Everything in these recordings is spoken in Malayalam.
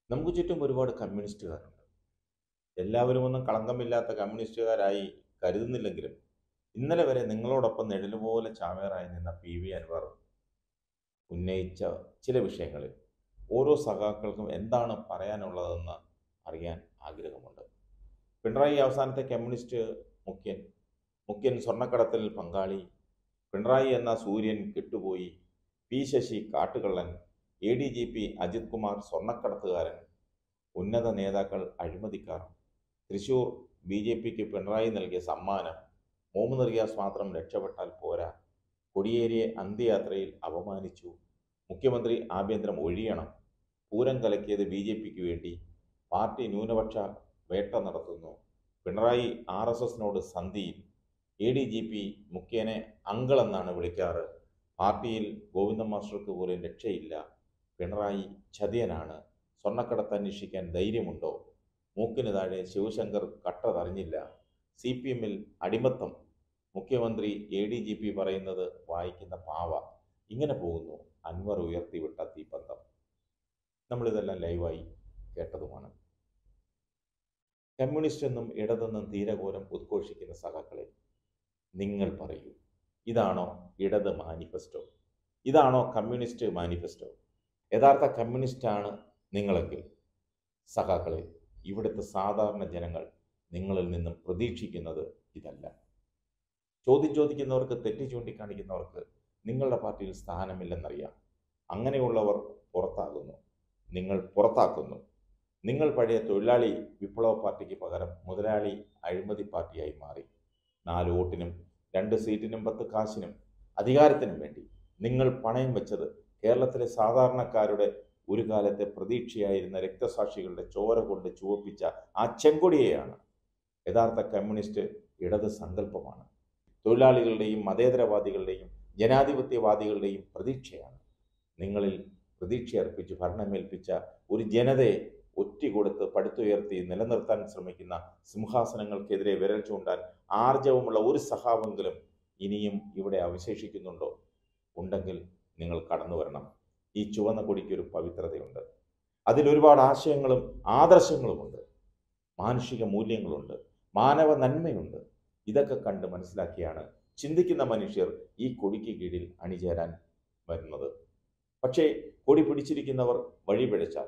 നമുക്ക് ചുറ്റും ഒരുപാട് കമ്മ്യൂണിസ്റ്റുകാരുണ്ട് എല്ലാവരും ഒന്നും കളങ്കമില്ലാത്ത കമ്മ്യൂണിസ്റ്റുകാരായി കരുതുന്നില്ലെങ്കിലും ഇന്നലെ വരെ നിങ്ങളോടൊപ്പം നിഴലുപോലെ ചാവേറായി നിന്ന പി വി അൻവർ ഉന്നയിച്ച ചില വിഷയങ്ങളിൽ ഓരോ സഖാക്കൾക്കും എന്താണ് പറയാനുള്ളതെന്ന് അറിയാൻ ആഗ്രഹമുണ്ട് പിണറായി അവസാനത്തെ കമ്മ്യൂണിസ്റ്റ് മുഖ്യൻ മുഖ്യൻ സ്വർണ്ണക്കടത്തിൽ പങ്കാളി പിണറായി എന്ന സൂര്യൻ കെട്ടുപോയി പി ശശി കാട്ടുകള്ളൻ A D G P Ajith Kumar സ്വർണ്ണക്കടത്തുകാരൻ ഉന്നത നേതാക്കൾ അഴിമതിക്കാർ തൃശൂർ ബി ജെ പിക്ക് പിണറായി നൽകിയ സമ്മാനം മുഹമ്മദ് റിയാസ് മാത്രം രക്ഷപ്പെട്ടാൽ പോരാ കൊടിയേരിയെ അന്ത്യയാത്രയിൽ അപമാനിച്ചു മുഖ്യമന്ത്രി ആഭ്യന്തരം ഒഴിയണം പൂരം കലക്കിയത് ബി ജെ പിക്ക് വേണ്ടി പാർട്ടി ന്യൂനപക്ഷ വേട്ട നടത്തുന്നു പിണറായി ആർ എസ് എസിനോട് സന്ധിയിൽ എ ഡി ജി പി മുഖ്യനെ അങ്കളെന്നാണ് വിളിക്കാറ് പാർട്ടിയിൽ ഗോവിന്ദ മാസ്റ്റർക്ക് പോലും രക്ഷയില്ല പിണറായി ചതിയനാണ് സ്വർണ്ണക്കടത്ത് അന്വേഷിക്കാൻ ധൈര്യമുണ്ടോ മൂക്കിന് താഴെ ശിവശങ്കർ കട്ട തറിഞ്ഞില്ല സി പി എമ്മിൽ അടിമത്തം മുഖ്യമന്ത്രി എ ഡി ജി പി പറയുന്നത് വായിക്കുന്ന പാവ ഇങ്ങനെ പോകുന്നു അൻവർ ഉയർത്തിവിട്ട തീപ്പന്തം നമ്മളിതെല്ലാം ലൈവായി കേട്ടതുമാണ് കമ്മ്യൂണിസ്റ്റ് എന്നും ഇടതെന്നും തീരഘോരം ഉദ്ഘോഷിക്കുന്ന സഖാക്കളെ നിങ്ങൾ പറയൂ ഇതാണോ ഇടത് മാനിഫെസ്റ്റോ ഇതാണോ കമ്മ്യൂണിസ്റ്റ് മാനിഫെസ്റ്റോ യഥാർത്ഥ കമ്മ്യൂണിസ്റ്റാണ് നിങ്ങളെങ്കിൽ സഖാക്കളെ ഇവിടുത്തെ സാധാരണ ജനങ്ങൾ നിങ്ങളിൽ നിന്നും പ്രതീക്ഷിക്കുന്നത് ഇതല്ല ചോദ്യം ചോദിക്കുന്നവർക്ക് തെറ്റ് ചൂണ്ടിക്കാണിക്കുന്നവർക്ക് നിങ്ങളുടെ പാർട്ടിയിൽ സ്ഥാനമില്ലെന്നറിയാം അങ്ങനെയുള്ളവർ പുറത്താകുന്നു നിങ്ങൾ പുറത്താക്കുന്നു നിങ്ങൾ പഴയ തൊഴിലാളി വിപ്ലവ പാർട്ടിക്ക് പകരം മുതലാളി അഴിമതി പാർട്ടിയായി മാറി നാല് വോട്ടിനും രണ്ട് സീറ്റിനും പത്ത് കാശിനും അധികാരത്തിനും വേണ്ടി നിങ്ങൾ പണയം വെച്ചത് കേരളത്തിലെ സാധാരണക്കാരുടെ ഒരു കാലത്തെ പ്രതീക്ഷയായിരുന്ന രക്തസാക്ഷികളുടെ ചോര കൊണ്ട് ചുവപ്പിച്ച ആ ചെങ്കൊടിയെയാണ് യഥാർത്ഥ കമ്മ്യൂണിസ്റ്റ് ഇടത് സങ്കല്പമാണ് തൊഴിലാളികളുടെയും മതേതരവാദികളുടെയും ജനാധിപത്യവാദികളുടെയും പ്രതീക്ഷയാണ് നിങ്ങളിൽ പ്രതീക്ഷയർപ്പിച്ച് ഭരണമേൽപ്പിച്ച ഒരു ജനതയെ ഒറ്റ കൊടുത്ത് പടുത്തുയർത്തി നിലനിർത്താൻ ശ്രമിക്കുന്ന സിംഹാസനങ്ങൾക്കെതിരെ വിരൽ ചൂണ്ടാൻ ആർജവമുള്ള ഒരു സഹാവെങ്കിലും ഇനിയും ഇവിടെ അവശേഷിക്കുന്നുണ്ടോ ഉണ്ടെങ്കിൽ നിങ്ങൾ കടന്നു വരണം ഈ ചുവന്ന കൊടിക്കൊരു പവിത്രതയുണ്ട് അതിലൊരുപാട് ആശയങ്ങളും ആദർശങ്ങളുമുണ്ട് മാനുഷിക മൂല്യങ്ങളുണ്ട് മാനവ നന്മയുണ്ട് ഇതൊക്കെ കണ്ട് മനസ്സിലാക്കിയാണ് ചിന്തിക്കുന്ന മനുഷ്യർ ഈ കൊടിക്ക് കീഴിൽ അണിചേരാൻ വരുന്നത് പക്ഷേ കൊടി പിടിച്ചിരിക്കുന്നവർ വഴിപിഴച്ചാൽ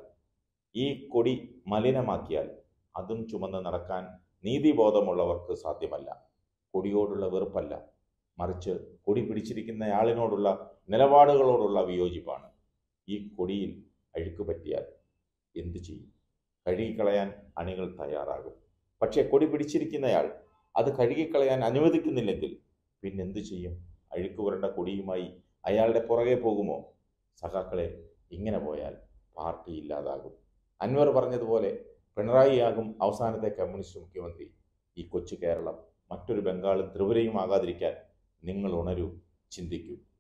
ഈ കൊടി മലിനമാക്കിയാൽ അതും ചുമന്ന് നടക്കാൻ നീതിബോധമുള്ളവർക്ക് സാധ്യമല്ല കൊടിയോടുള്ള വെറുപ്പല്ല മറിച്ച് കൊടി പിടിച്ചിരിക്കുന്നയാളിനോടുള്ള നിലപാടുകളോടുള്ള വിയോജിപ്പാണ് ഈ കൊടിയിൽ അഴുക്ക് പറ്റിയാൽ എന്തു ചെയ്യും കഴുകിക്കളയാൻ അണികൾ തയ്യാറാകും പക്ഷേ കൊടി പിടിച്ചിരിക്കുന്നയാൾ അത് കഴുകിക്കളയാൻ അനുവദിക്കുന്നില്ലെങ്കിൽ പിന്നെന്തു ചെയ്യും അഴുക്ക് പുരണ്ട കൊടിയുമായി അയാളുടെ പുറകെ പോകുമോ സഖാക്കളെ ഇങ്ങനെ പോയാൽ പാർട്ടി ഇല്ലാതാകും അൻവർ പറഞ്ഞതുപോലെ പിണറായിയാകും അവസാനത്തെ കമ്മ്യൂണിസ്റ്റ് മുഖ്യമന്ത്രി ഈ കൊച്ചു കേരളം മറ്റൊരു ബംഗാളും ത്രിപുരയും ആകാതിരിക്കാൻ നിങ്ങൾ ഉണരൂ ചിന്തിക്കൂ